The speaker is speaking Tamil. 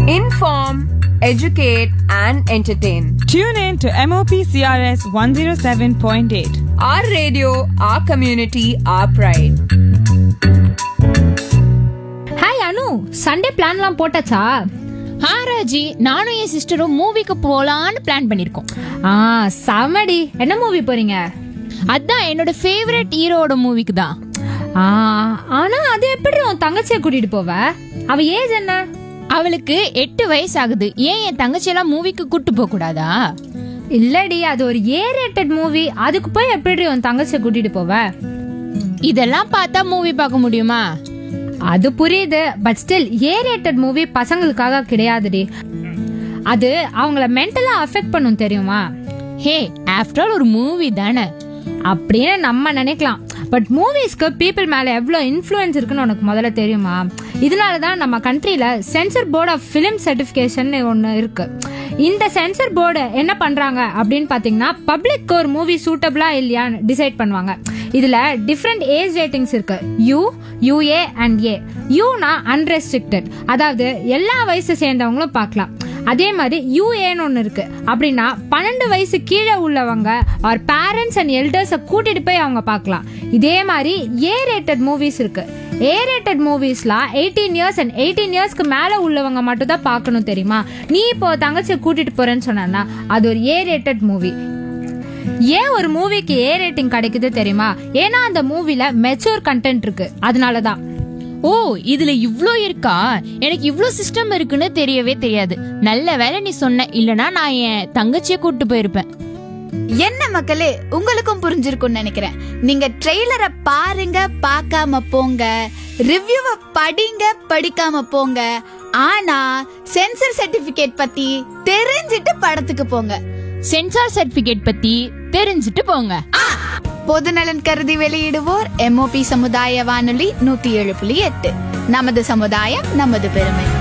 Inform, educate, and entertain. Tune in to MOP CRS 107.8. Our radio, our community, our pride. Hi Anu Sunday பிளான்லாம் போட்டாச்சா ஆ ராஜி நானும் என் சிஸ்டரும் மூவிக்கு போலான்னு பிளான் பண்ணிருக்கோம் ஆ சமடி என்ன மூவி போறீங்க அதான் என்னோட ஃபேவரட் ஹீரோட மூவிக்கு தான் ஆ ஆனா அது எப்படி உன் தங்கச்சியை கூட்டிட்டு போவ அவ ஏஜ் என்ன அவளுக்கு எட்டு வயசு ஆகுது ஏன் என் தங்கச்சியெல்லாம் மூவிக்கு கூட்டு போக கூடாதா இல்லடி அது ஒரு ஏ ரேட்டட் மூவி அதுக்கு போய் எப்படி உன் தங்கச்சியை கூட்டிட்டு போவ இதெல்லாம் பார்த்தா மூவி பார்க்க முடியுமா அது புரியுது but still A rated movie பசங்களுக்காக கிடையாதுடி அது அவங்கள மென்டலா அஃபெக்ட் பண்ணும் தெரியுமா ஹே ஆஃப்டர் ஆல் ஒரு மூவி தானே அப்படின்னு நம்ம நினைக்கலாம் பட் மூவிஸ்க்கு பீப்புள் மேல எவ்வளவு இன்ஃப்ளூயன்ஸ் இருக்குன்னு உனக்கு முதல்ல தெரியுமா இதனால தான் நம்ம கண்ட்ரியில censor board of film certification ஒன்று இருக்கு இந்த சென்சர் போர்டு என்ன பண்றாங்க அப்படின்னு பாத்தீங்கன்னா பப்ளிக் ஒரு மூவி சூட்டபிளா இல்லையான்னு டிசைட் பண்ணுவாங்க இதுல டிஃப்ரெண்ட் ஏஜ் ரேட்டிங்ஸ் இருக்கு யூ யூஏ அண்ட் ஏ யூனா அன்ரெஸ்ட்ரிக்டட் அதாவது எல்லா வயசு சேர்ந்தவங்களும் பார்க்கலாம் அதே மாதிரி யூஏன்னு ஒன்று இருக்கு அப்படின்னா பன்னெண்டு வயசு கீழே உள்ளவங்க ஆர் பேரண்ட்ஸ் அண்ட் எல்டர்ஸை கூட்டிட்டு போய் அவங்க பார்க்கலாம் இதே மாதிரி ஏ ரேட்டட் மூவிஸ் இருக்கு ஏ ரேட்டட் மூவிஸ்லாம் எயிட்டீன் இயர்ஸ் அண்ட் எயிட்டீன் இயர்ஸ்க்கு மேலே உள்ளவங்க மட்டும் தான் பார்க்கணும் தெரியுமா நீ இப்போ தங்கச்சியை கூட்டிட்டு போறேன்னு சொன்னா அது ஒரு ஏ ரேட்டட் மூவி ஏன் ஒரு மூவிக்கு ஏ ரேட்டிங் கிடைக்குது தெரியுமா ஏன்னா அந்த மூவில மெச்சூர் கண்டென்ட் இருக்கு அதனால தான் ஓ இதுல இவ்ளோ இருக்கா எனக்கு இவ்ளோ சிஸ்டம் இருக்குன்னு தெரியவே தெரியாது நல்ல வேலை நீ சொன்ன இல்லனா நான் என் தங்கச்சியை கூட்டு போயிருப்பேன் என்ன மக்களே உங்களுக்கும் புரிஞ்சிருக்கும்னு நினைக்கிறேன் நீங்க ட்ரெய்லரை பாருங்க பார்க்காம போங்க ரிவ்யூவை படிங்க படிக்காம போங்க ஆனா சென்சர் சர்டிபிகேட் பத்தி தெரிஞ்சிட்டு படத்துக்கு போங்க சென்சார் சர்டிபிகேட் பத்தி தெரிஞ்சுட்டு போங்க பொதுநலன் கருதி வெளியிடுவோர் எம்ஓபி சமுதாய வானொலி நூத்தி ஏழு புள்ளி எட்டு நமது சமுதாயம் நமது பெருமை